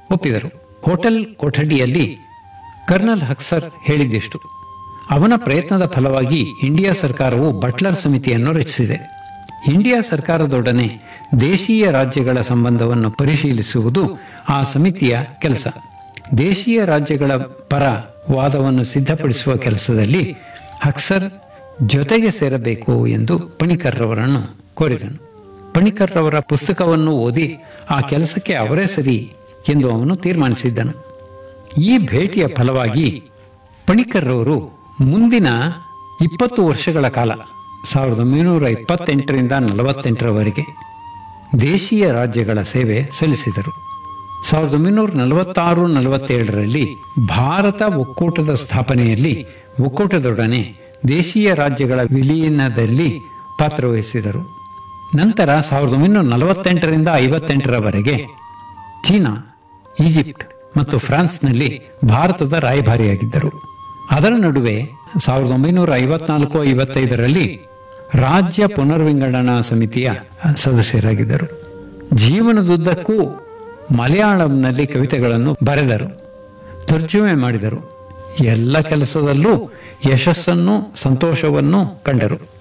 ಒಪ್ಪಿದರು hotel ಕೊಠಡಿಯಲ್ಲಿ kernel ಹಕ್ಸರ್ ಹೇಳಿದ್ದಿಷ್ಟು ಅವನ ಪ್ರಯತ್ನದ ಫಲವಾಗಿ ಇಂಡಿಯಾ ಸರ್ಕಾರವು ಬಟ್ಲರ್ ಸಮಿತಿಯನ್ನು ರಚಿಸಿದೆ ಇಂಡಿಯಾ ಸರ್ಕಾರದೊಡನೆ ದೇಶೀಯ ರಾಜ್ಯಗಳ ಸಂಬಂಧವನ್ನು ಪರಿಶೀಲಿಸುವುದು ಆ ಸಮಿತಿಯ ಕೆಲಸ ದೇಶೀಯ ರಾಜ್ಯಗಳ ಪರ ವಾದವನ್ನು ಸಿದ್ಧಪಡಿಸುವ ಕೆಲಸದಲ್ಲಿ ಹಕ್ಸರ್ ಜೊತೆಗೆ ಸೇರಬೇಕು ಎಂದು ಪಣಿಕರ್ರವರನ್ನು ಕೋರಿದನು ಪಣಿಕರ್ರವರ ಪುಸ್ತಕವನ್ನು ಓದಿ ಆ ಕೆಲಸಕ್ಕೆ ಅವರೇ ಸರಿ ಎಂದು ಅವನು ತೀರ್ಮಾನಿಸಿದ್ದನು ಈ ಭೇಟಿಯ ಫಲವಾಗಿ ಪಣಿಕರ್ರವರು ಮುಂದಿನ ಇಪ್ಪತ್ತು ವರ್ಷಗಳ ಕಾಲ ಸಾವಿರದ ಒಂಬೈನೂರ ಇಪ್ಪತ್ತೆಂಟರಿಂದ ನಲವತ್ತೆಂಟರವರೆಗೆ ದೇಶೀಯ ರಾಜ್ಯಗಳ ಸೇವೆ ಸಲ್ಲಿಸಿದರು ಸಾವಿರದ ಒಂಬೈನೂರ ನಲವತ್ತಾರು ನಲವತ್ತೇಳರಲ್ಲಿ ಭಾರತ ಒಕ್ಕೂಟದ ಸ್ಥಾಪನೆಯಲ್ಲಿ ಒಕ್ಕೂಟದೊಡನೆ ದೇಶೀಯ ರಾಜ್ಯಗಳ ವಿಲೀನದಲ್ಲಿ ಪಾತ್ರವಹಿಸಿದರು ನಂತರ ಸಾವಿರದ ಒಂಬೈನೂರ ನಲವತ್ತೆಂಟರಿಂದ ಐವತ್ತೆಂಟರವರೆಗೆ ಚೀನಾ ಈಜಿಪ್ಟ್ ಮತ್ತು ಫ್ರಾನ್ಸ್ನಲ್ಲಿ ಭಾರತದ ರಾಯಭಾರಿಯಾಗಿದ್ದರು ಅದರ ನಡುವೆ ಸಾವಿರದ ಒಂಬೈನೂರ ಐವತ್ನಾಲ್ಕು ಐವತ್ತೈದರಲ್ಲಿ ರಾಜ್ಯ ಪುನರ್ವಿಂಗಡಣಾ ಸಮಿತಿಯ ಸದಸ್ಯರಾಗಿದ್ದರು ಜೀವನದುದ್ದಕ್ಕೂ ಮಲಯಾಳಂನಲ್ಲಿ ಕವಿತೆಗಳನ್ನು ಬರೆದರು ತರ್ಜುಮೆ ಮಾಡಿದರು ಎಲ್ಲ ಕೆಲಸದಲ್ಲೂ ಯಶಸ್ಸನ್ನು ಸಂತೋಷವನ್ನು ಕಂಡರು